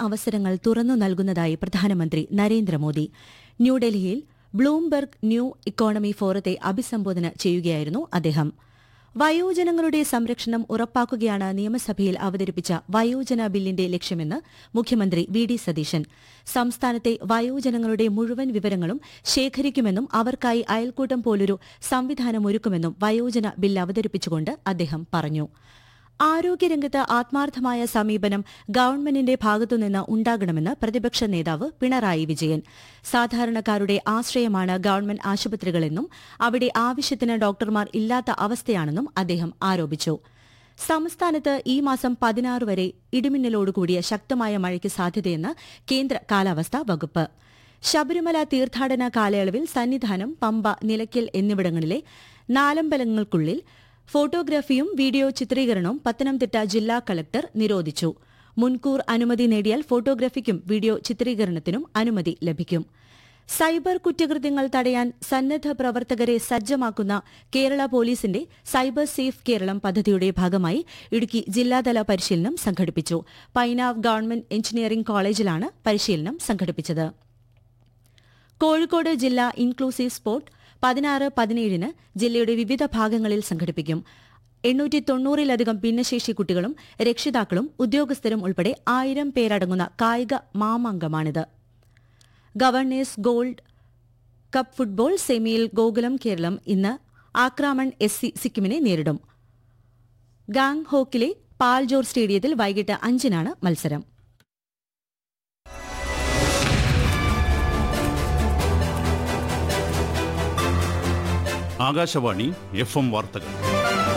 അവസരങ്ങൾ തുറന്നു നൽകുന്നതായി പ്രധാനമന്ത്രി നരേന്ദ്രമോദി ന്യൂഡൽഹിയിൽ ബ്ലൂംബെർഗ് ന്യൂ ഇക്കോണമി ഫോറത്തെ അഭിസംബോധന ചെയ്യുകയായിരുന്നു അദ്ദേഹം വയോജനങ്ങളുടെ സംരക്ഷണം ഉറപ്പാക്കുകയാണ് നിയമസഭയിൽ അവതരിപ്പിച്ച വയോജന ബില്ലിന്റെ ലക്ഷ്യമെന്ന് മുഖ്യമന്ത്രി വി ഡി സതീശൻ സംസ്ഥാനത്തെ വയോജനങ്ങളുടെ മുഴുവൻ വിവരങ്ങളും ശേഖരിക്കുമെന്നും അവർക്കായി അയൽക്കൂട്ടം പോലൊരു സംവിധാനമൊരുക്കുമെന്നും വയോജന ബിൽ അവതരിപ്പിച്ചുകൊണ്ട് അദ്ദേഹം പറഞ്ഞു ആരോഗ്യരംഗത്ത് ആത്മാർത്ഥമായ സമീപനം ഗവൺമെന്റിന്റെ ഭാഗത്തുനിന്ന് ഉണ്ടാകണമെന്ന് പ്രതിപക്ഷ നേതാവ് പിണറായി വിജയൻ സാധാരണക്കാരുടെ ആശ്രയമാണ് ഗവൺമെന്റ് ആശുപത്രികളെന്നും അവിടെ ആവശ്യത്തിന് ഡോക്ടർമാർ ഇല്ലാത്ത അവസ്ഥയാണെന്നും അദ്ദേഹം ആരോപിച്ചു സംസ്ഥാനത്ത് ഈ മാസം പതിനാറ് വരെ ഇടിമിന്നലോടുകൂടിയ ശക്തമായ മഴയ്ക്ക് സാധ്യതയെന്ന് കേന്ദ്ര കാലാവസ്ഥാ വകുപ്പ് ശബരിമല തീർത്ഥാടന കാലയളവിൽ സന്നിധാനം പമ്പ നിലയ്ക്കൽ എന്നിവിടങ്ങളിലെ നാലമ്പലങ്ങൾക്കുള്ളിൽ ഫോട്ടോഗ്രാഫിയും വീഡിയോ ചിത്രീകരണവും പത്തനംതിട്ട ജില്ലാ കളക്ടർ നിരോധിച്ചു മുൻകൂർ അനുമതി നേടിയാൽ ഫോട്ടോഗ്രാഫിക്കും വീഡിയോ ചിത്രീകരണത്തിനും അനുമതി ലഭിക്കും സൈബർ കുറ്റകൃത്യങ്ങൾ തടയാൻ സന്നദ്ധ പ്രവർത്തകരെ സജ്ജമാക്കുന്ന കേരള പോലീസിന്റെ സൈബർ സേഫ് കേരളം പദ്ധതിയുടെ ഭാഗമായി ഇടുക്കി ജില്ലാതല പരിശീലനം സംഘടിപ്പിച്ചു പൈനാവ് ഗവൺമെന്റ് എഞ്ചിനീയറിംഗ് കോളേജിലാണ് പരിശീലനം സംഘടിപ്പിച്ചത് കോഴിക്കോട് ജില്ലാ ഇൻക്ലൂസീവ് സ്പോർട്ട് പതിനാറ് പതിനേഴിന് ജില്ലയുടെ വിവിധ ഭാഗങ്ങളിൽ സംഘടിപ്പിക്കും എണ്ണൂറ്റി തൊണ്ണൂറിലധികം ഭിന്നശേഷി കുട്ടികളും രക്ഷിതാക്കളും ഉദ്യോഗസ്ഥരും ഉൾപ്പെടെ ആയിരം പേരടങ്ങുന്ന കായിക മാമാങ്കമാണിത് ഗവർണേഴ്സ് ഗോൾഡ് കപ്പ് ഫുട്ബോൾ സെമിയിൽ ഗോകുലം കേരളം ഇന്ന് ആക്രാമൺ എസ് സി സിക്കിമിനെ നേരിടും ഗാങ് ഹോക്കിലെ പാൽജോർ സ്റ്റേഡിയത്തിൽ വൈകിട്ട് അഞ്ചിനാണ് മത്സരം ആകാശവാണി എഫ് എം വാർത്തകൾ